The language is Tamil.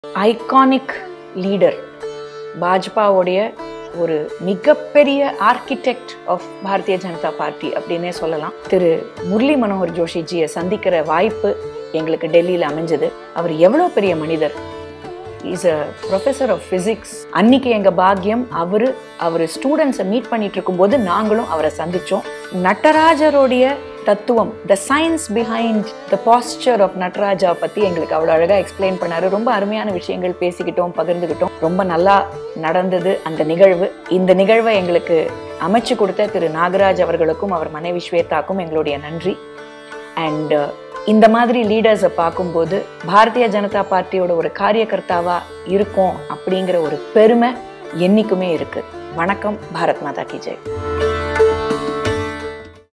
ஐகானிக் லீடர் பாஜ்பாவுடைய ஒரு மிகப்பெரிய architect of Bharatiya Janata party அப்படின்னே சொல்லலாம் திரு முரளி மனோகர் ஜோஷிஜியை சந்திக்கிற வாய்ப்பு எங்களுக்கு டெல்லியில் அமைஞ்சது அவர் எவ்வளோ பெரிய மனிதர் is a professor of physics அன்னைக்கு எங்கள் பாக்கியம் அவர் அவர் ஸ்டூடெண்ட்ஸை மீட் பண்ணிட்டு இருக்கும்போது நாங்களும் அவரை சந்தித்தோம் நட்டராஜருடைய தத்துவம் the science behind the posture of Nataraja பற்றி எங்களுக்கு அவ்வளோ அழகாக எக்ஸ்பிளைன் பண்ணாரு ரொம்ப அருமையான விஷயங்கள் பேசிக்கிட்டோம் பகிர்ந்துக்கிட்டோம் ரொம்ப நல்லா நடந்தது அந்த நிகழ்வு இந்த நிகழ்வை எங்களுக்கு அமைச்சு கொடுத்த திரு நாகராஜ் அவர்களுக்கும் அவர் மனைவி ஸ்வேதாக்கும் எங்களுடைய நன்றி அண்ட் இந்த மாதிரி லீடர்ஸை பார்க்கும்போது பாரதிய ஜனதா பார்ட்டியோட ஒரு காரியகர்த்தாவா இருக்கும் அப்படிங்கிற ஒரு பெருமை என்னைக்குமே இருக்கு வணக்கம் பாரத் மாதா கி ஜெய்